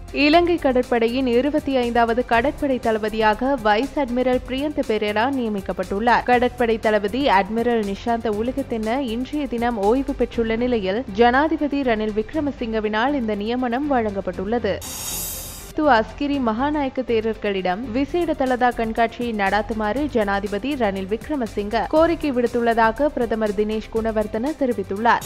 இலங்கை கடற்படையின் இருபத்தி ஐந்தாவது கடற்படை தளபதியாக வைஸ் அட்மிரல் பிரியந்த பெரேரா நியமிக்கப்பட்டுள்ளார் கடற்படை தளபதி அட்மிரல் நிஷாந்த உலகத்தென இன்றைய தினம் ஓய்வு பெற்றுள்ள நிலையில் ஜனாதிபதி ரணில் விக்ரமசிங்கவினால் இந்த நியமனம் வழங்கப்பட்டுள்ளது து அஸ்கிரி மகாநாயக்க தேரர்களிடம் விசேட தலதா கண்காட்சியை நடாத்துமாறு ஜனாதிபதி ரணில் விக்ரமசிங்க கோரிக்கை விடுத்துள்ளதாக பிரதமர் தினேஷ் குணவர்தன தெரிவித்துள்ளார்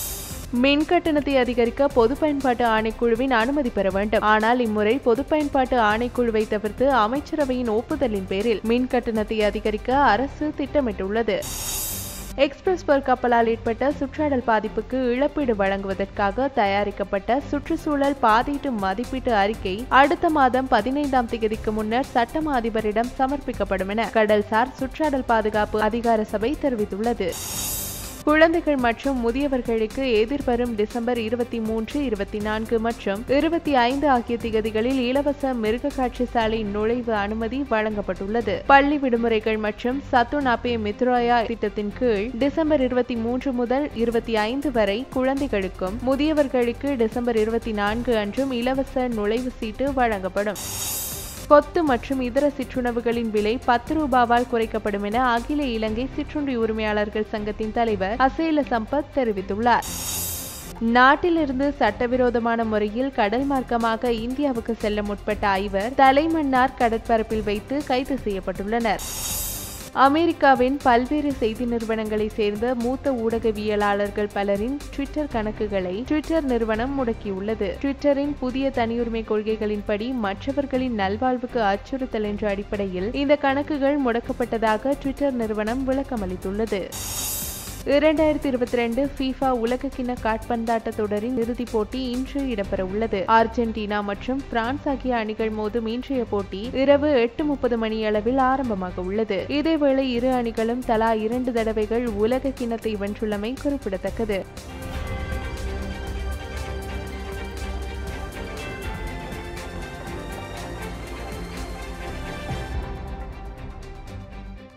மின் கட்டணத்தை அதிகரிக்க பொது பயன்பாட்டு ஆணைக்குழுவின் அனுமதி பெற வேண்டும் ஆனால் இம்முறை பொது பயன்பாட்டு ஆணைக்குழுவை தவிர்த்து அமைச்சரவையின் ஒப்புதலின் பேரில் மின் கட்டணத்தை அதிகரிக்க அரசு திட்டமிட்டுள்ளது எக்ஸ்பிரஸ் பர் கப்பலால் ஏற்பட்ட சுற்றாடல் பாதிப்புக்கு இழப்பீடு வழங்குவதற்காக தயாரிக்கப்பட்ட சுற்றுச்சூழல் பாதீட்டு மதிப்பீட்டு அறிக்கை அடுத்த மாதம் பதினைந்தாம் தேதிக்கு முன்னர் சட்டமா அதிபரிடம் சமர்ப்பிக்கப்படும் என கடல்சார் சுற்றாடல் பாதுகாப்பு அதிகார சபை தெரிவித்துள்ளது குழந்தைகள் மற்றும் முதியவர்களுக்கு எதிர்வரும் டிசம்பர் இருபத்தி மூன்று இருபத்தி நான்கு மற்றும் இருபத்தி ஐந்து ஆகிய திகதிகளில் இலவச மிருக காட்சி சாலை நுழைவு அனுமதி வழங்கப்பட்டுள்ளது பள்ளி விடுமுறைகள் மற்றும் சத்துனாப்பே மித்ராயா திட்டத்தின் கீழ் டிசம்பர் இருபத்தி மூன்று முதல் இருபத்தி ஐந்து வரை குழந்தைகளுக்கும் முதியவர்களுக்கு டிசம்பர் இருபத்தி நான்கு அன்றும் இலவச நுழைவு சீட்டு வழங்கப்படும் கொத்து மற்றும் இதர சிற்றுணவுகளின் விலை பத்து ரூபாவால் குறைக்கப்படும் என அகில இலங்கை சிற்றுண்டி உரிமையாளர்கள் சங்கத்தின் தலைவர் அசேல சம்பத் தெரிவித்துள்ளார் நாட்டிலிருந்து சட்டவிரோதமான முறையில் கடல் மார்க்கமாக இந்தியாவுக்கு செல்ல முற்பட்ட ஐவர் தலைமன்னார் கடற்பரப்பில் வைத்து கைது செய்யப்பட்டுள்ளனர் அமெரிக்காவின் பல்வேறு செய்தி நிறுவனங்களை சேர்ந்த மூத்த ஊடகவியலாளர்கள் பலரின் ட்விட்டர் கணக்குகளை ட்விட்டர் நிறுவனம் முடக்கியுள்ளது ட்விட்டரின் புதிய தனியுரிமை கொள்கைகளின்படி மற்றவர்களின் நல்வாழ்வுக்கு அச்சுறுத்தல் என்ற அடிப்படையில் இந்த கணக்குகள் முடக்கப்பட்டதாக ட்விட்டர் நிறுவனம் விளக்கமளித்துள்ளது இரண்டாயிரத்தி இருபத்தி ரெண்டு ஃபீஃபா உலகக்கிண காட்பந்தாட்ட தொடரின் இறுதிப் போட்டி இன்று இடம்பெற உள்ளது அர்ஜென்டினா மற்றும் பிரான்ஸ் ஆகிய அணிகள் மோதும் இன்றைய போட்டி இரவு எட்டு முப்பது மணி அளவில் ஆரம்பமாக உள்ளது இதேவேளை இரு அணிகளும் தலா இரண்டு தடவைகள் உலக கிண்ணத்தை வென்றுள்ளமை குறிப்பிடத்தக்கது